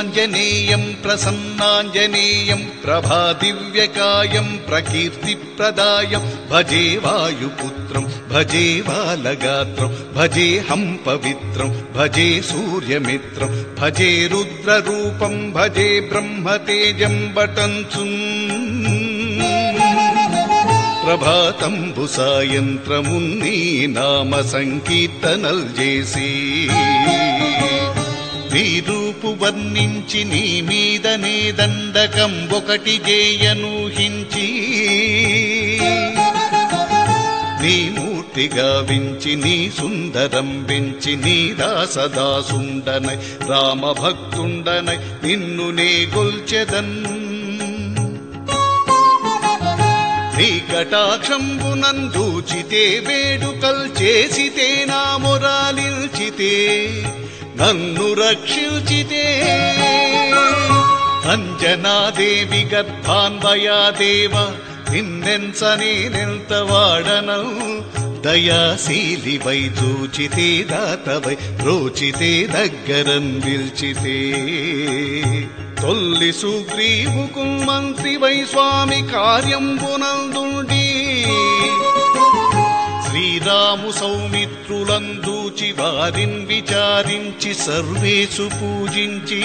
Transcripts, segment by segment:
వీరాంజనేయం ప్రసన్నాంజనేయం ప్రభాదివ్యకాయం ప్రకీర్తిప్రదాయం భజే వాయుపుత్రం భజే బాలగాత్రం భజే హం పవిత్రం భజే సూర్యమిత్రం భజే రుద్రరూపం భజే బ్రహ్మతేజం బటంచు ప్రభాతంబు సాయంత్రమున్నీ నామ సంకీర్తనల్ చేసి నీ రూపు వర్ణించి నీ మీదనే దండకం ఒకటి చేయనూహించి నీ మూర్తిగా వించి నీ సుందరం పెంచి నీ దాసదాసుండనై రామభక్తుండనై నిన్ను నే గొల్చెదన్ నీ కటాక్షంబునందూచితే వేడుకల్ చేసితే నా మొరాలిల్చితే నన్ను రక్షించితే అంజనాదేవి గర్భాన్వయాదేవ నిన్నెంచనే నెంత వాడనౌ దయాశీలివై చూచితే దాతవై రోచితే దగ్గరన్ విల్చితే తొల్లి సుగ్రీవుకు మంత్రివై స్వామి కార్యంబునందుండి శ్రీరాము సౌమిత్రులందూచి వారిన్ విచారించి సర్వేసు పూజించి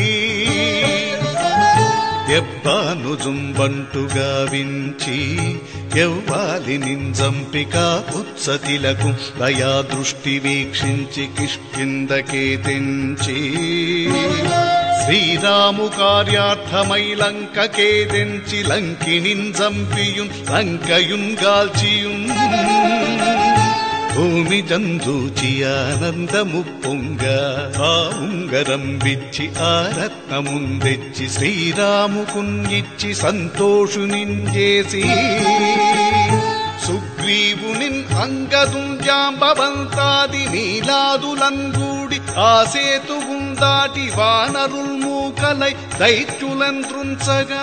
దెబ్బాను జుంబంటుగా వించి ఎవ్వాలి నింజంపిక ఉత్సతిలకు దయా దృష్టి వీక్షించి కిష్కిందకే తెంచి శ్రీరాము కార్యార్థమై లంకకే తెంచి లంకినిన్ జంపియున్ లంకయున్ గాల్చియున్ భూమి జందూచి ఆనందము పొంగ ఆ ఉంగరం విచ్చి ఆ రత్నముందెచ్చి శ్రీరాముకున్నిచ్చి సంతోషునింజేసి సుగ్రీవునిన్ అంగదుంజాంబవంతాది నీలాదులంగూడి ఆ సేతుగుందాటి వానరుల్ మూకలై దైత్యులం త్రుంచగా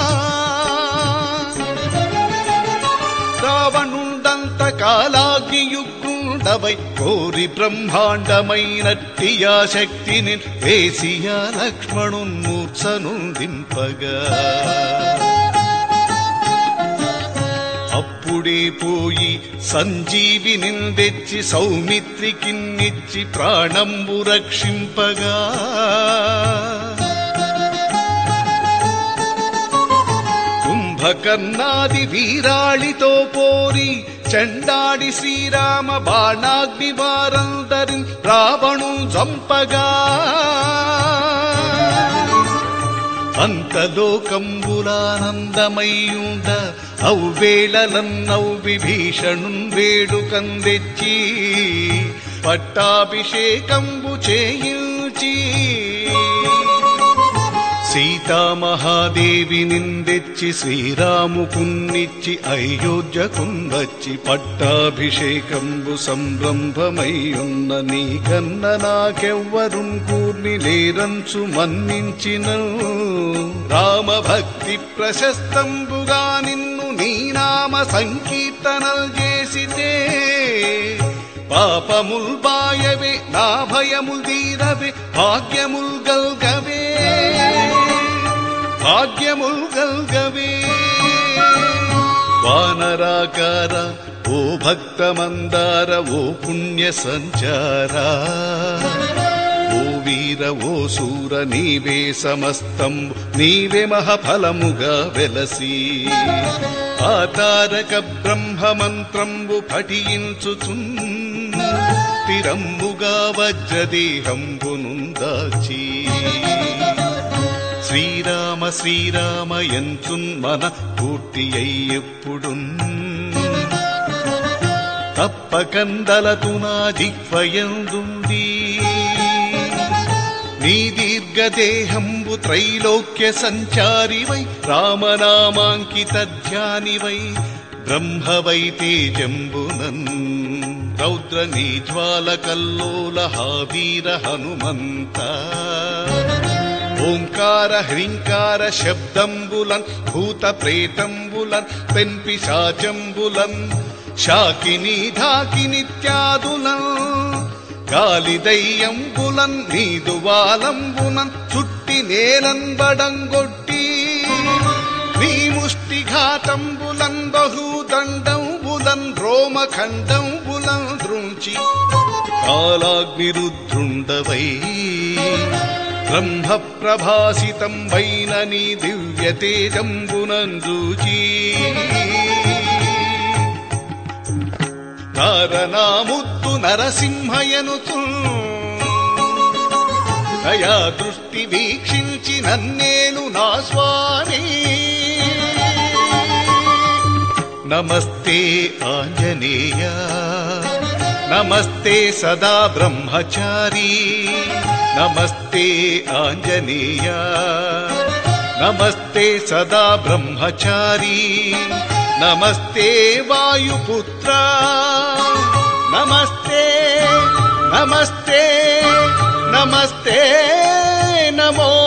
రావణుండంత కాలాగ్నియుగ్గుండవై కోరి బ్రహ్మాండమైనట్టి ఆ శక్తిని వేసియా లక్ష్మణున్మూర్ఛనుందింపగా అప్పుడే పోయి సంజీవి నిందెచ్చి సౌమిత్రికిన్నిచ్చి ప్రాణంబు రక్షింపగా కుంభకర్ణాది వీరాళితో పోరి చండాడి శ్రీరామ బాణాగ్ని వారందరి రావణు చంపగా అంతలోకంబులానందమయ్యుండ ఔవేళలన్నౌ విభీషణున్ వేడుకందెచ్చి పట్టాభిషేకంబు చేయించి సీతామహాదేవి నిందెచ్చి శ్రీరాముకున్నిచ్చి అయోధ్యకుందచ్చి పట్టాభిషేకంబు సంరంభమయ్యున్న నీకన్న నాకెవ్వరున్ కూర్ని లేరంచు మన్నించిన రామభక్తి ప్రశస్తంబుగా నిన్ను నీ నామ సంకీర్తనల్ చేసితే పాపముల్ బాయవే నా భయముల్ తీరవే భాగ్యముల్ గల్గవే భాగ్యముల్ గల్గవే వానరాకార ఓ భక్తమందార ఓ పుణ్య సంచారా ఓ వీర ఓ సూర నీవే సమస్తం నీవే మహఫలముగా వెలసి ఆ తారక బ్రహ్మ మంత్రంబు పఠించుచున్ స్థిరంబుగా వజ్రదేహంబునుందాచి శ్రీరామ శ్రీరామ ఎంచున్ మన పూర్తి అయ్యెప్పుడున్ తప్పకందలతు నా జిహ్వయందుంది నీ దీర్ఘదేహంబు త్రైలోక్య సంచారివై రామనామాంకిత ధ్యానివై బ్రహ్మవై తేజంబునన్ రౌద్ర నీజ్వాల కల్లోల హావీర హనుమంత ఓంకార హ్రీంకార శబ్దంబులన్ భూత ప్రేతంబులన్ పెన్పిశాచంబులన్ శాకిని ధాకినిత్యాదులన్ కాలిదయ్యంబులన్ నీదువాలంబునన్ చుట్టి తప్పి నేలంబడంగొట్టి నీ ముష్టిఘాతంబులన్ బహుదండంబులన్ రోమఖండంబులన్ దృంచి కాలాగ్నిరుద్రుండవై బ్రహ్మ ప్రభాసితం వైన నీ దివ్య తేజంబునంజూచి నారనాముద్దు నరసింహయనుతు దయా దృష్టి వీక్షించి నన్నేలు నా స్వామి నమస్తే ఆంజనేయ నమస్తే సదా బ్రహ్మచారి నమస్తే ఆంజనేయ నమస్తే సదా బ్రహ్మచారి నమస్తే వాయుపుత్ర నమస్తే నమస్తే నమస్తే నమో